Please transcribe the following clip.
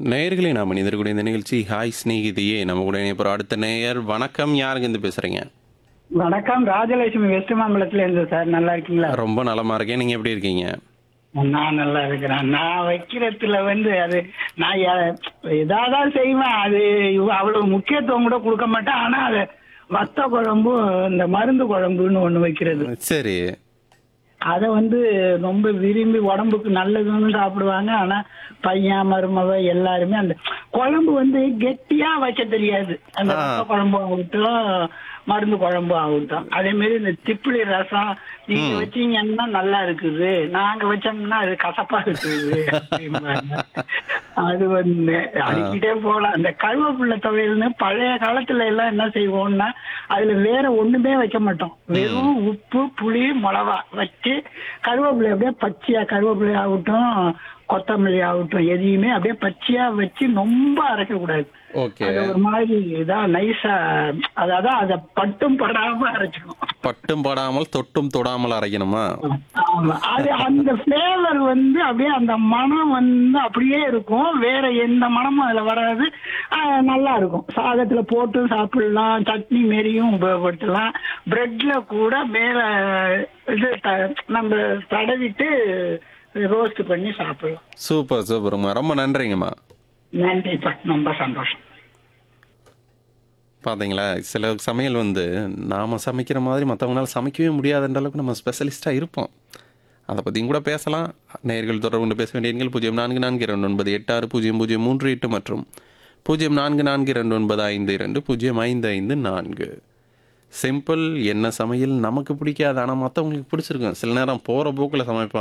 நேயர்களே நாம் மனிதர்களுடைய இந்த நிகழ்ச்சி ஹாய் ஸ்நேகிதியே நம்ம கூட இணைப்போம் அடுத்த நேயர் வணக்கம் யாருங்க இருந்து பேசுறீங்க வணக்கம் ராஜலட்சுமி வெஸ்ட் மாம்பலத்துல இருந்து சார் நல்லா இருக்கீங்களா ரொம்ப நலமா இருக்கேன் நீங்க எப்படி இருக்கீங்க நான் நல்லா இருக்கிறேன் நான் வைக்கிறதுல வந்து அது நான் எ- எதாவது செய்வேன் அது இவ- அவ்வளவு முக்கியத்துவம் கூட கொடுக்க மாட்டேன் ஆனா அது வத்த குழம்பு இந்த மருந்து குழம்புன்னு ஒண்ணு வைக்கிறது சரி அதை வந்து ரொம்ப விரும்பி உடம்புக்கு நல்லதுன்னு சாப்பிடுவாங்க ஆனா பையன் மருமவ எல்லாருமே அந்த குழம்பு வந்து கெட்டியா வைக்க தெரியாது அந்த ஆ. வத்த குழம்பு ஆகட்டும் மருந்து குழம்பு ஆகட்டும் அதே மாதிரி இந்த திப்பிலி ரசம் நீங்க வச்சீங்கன்னா நல்லா இருக்குது நாங்க வச்சோம்னா அது கசப்பா இருக்குது அப்படிம்பாங்க. அது வந்து அடிக்கிட்டே போகலாம் அந்த கருவேப்பிள்ளை துவையல்னு பழைய காலத்துல எல்லாம் என்ன செய்வோம்னா அதுல வேற ஒண்ணுமே வைக்க மாட்டோம் வெறும் உப்பு புளி மிளகா வச்சு கருவேப்பிலை அப்படியே பச்சையா கருவேப்பிலை ஆகட்டும் கொத்தமல்லி ஆகட்டும் எதையுமே அப்படியே பச்சையா வச்சு ரொம்ப அரைக்க கூடாது ஓகே அது ஒரு மாதிரி இதா நைஸா அதாவது அத பட்டும் படாம அரைச்சிக்கணும் பட்டும் படாமல் தொட்டும் தொடாமல் அரைக்கணுமா ஆமா அது அந்த ஃபிளேவர் வந்து அப்படியே அந்த மனம் வந்து அப்படியே இருக்கும் வேற எந்த மனமும் அதுல வராது ஆஹ் நல்லா இருக்கும் சாதத்துல போட்டு சாப்பிடலாம் சட்னி மாரியும் உபயோகப்படுத்தலாம் பிரெட்ல கூட மேல இது த- நம்ம தடவிட்டு ரோஸ்ட் பண்ணி சாப்பிடலாம் சூப்பர் சூப்பருங்கம்மா ரொம்ப நன்றிங்கம்மா நன்றிப்பா ரொம்ப சந்தோஷம் பாத்தீங்களா சில சமையல் வந்து நாம சமைக்கிற மாதிரி மற்றவங்களால சமைக்கவே முடியாதுன்ற அளவுக்கு நம்ம ஸ்பெஷலிஸ்ட்டாக இருப்போம் அதை பற்றியும் கூட பேசலாம் நேயர்கள் தொடர்பு கொண்டு பேச வேண்டிய எண்கள் பூஜ்ஜியம் நான்கு நான்கு இரண்டு ஒன்பது எட்டு ஆறு பூஜ்ஜியம் பூஜ்ஜியம் மூன்று எட்டு மற்றும் பூஜ்ஜியம் நான்கு நான்கு இரண்டு ஒன்பது ஐந்து இரண்டு பூஜ்ஜியம் ஐந்து ஐந்து நான்கு சிம்பிள் என்ன சமையல் நமக்கு பிடிக்காது ஆனால் மற்றவங்களுக்கு பிடிச்சிருக்கும் சில நேரம் போகிற போக்கில் சமைப்பாங்க